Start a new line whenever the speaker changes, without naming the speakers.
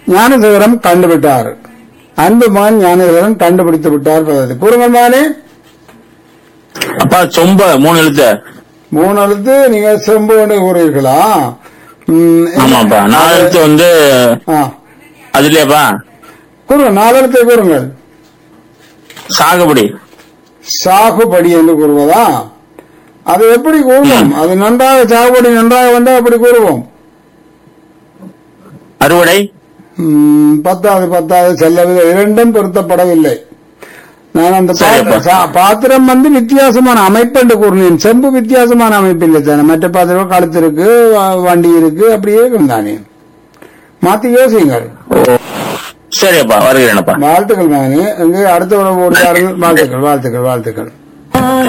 ஞானசேகரம் கண்டுவிட்டார் அன்பு மகன் ஞானசேகரன் கண்டுபிடித்து விட்டார் பதத்தை கூறுங்கள் மகனே
அப்பா சொம்ப மூணு எழுத்து
மூணு எழுத்து நீங்க செம்பு என்று கூறுவீர்களா ம்,
ஆமாப்பா நாலு எழுத்து வந்து
ஆ.
அதுலயாப்பா
கூறுங்க நாலு எழுத்தை கூறுங்கள்
சாகுபடி
சாகுபடி என்று கூறுவதா அது எப்படி கூறுவோம் அது நன்றாக சாகுபடி நன்றாக வந்தா அப்படி கூறுவோம்
அறுவடை
ம், பத்தாவது பத்தாவது செல்லவில்லை இரண்டும் பொருத்தப்படவில்லை நான் அந்த பா-
சரிப்பா.
சா- பாத்திரம் வந்து வித்தியாசமான அமைப்பு என்று கூறினேன் செம்பு வித்தியாசமான அமைப்பு இல்லை தானே மற்ற பாத்திரம் கழுத்து இருக்கு வ- வண்டி இருக்கு அப்படியே இருக்கும் தானே மாத்தி யோசியுங்கள்
ஓ சரியப்பா வருகிறேனப்பா
வாழ்த்துக்கள் மகனே இங்கே அடுத்த உறவு ஓடுகிறார்கள் வாழ்த்துக்கள் வாழ்த்துக்கள் வாழ்த்துக்கள்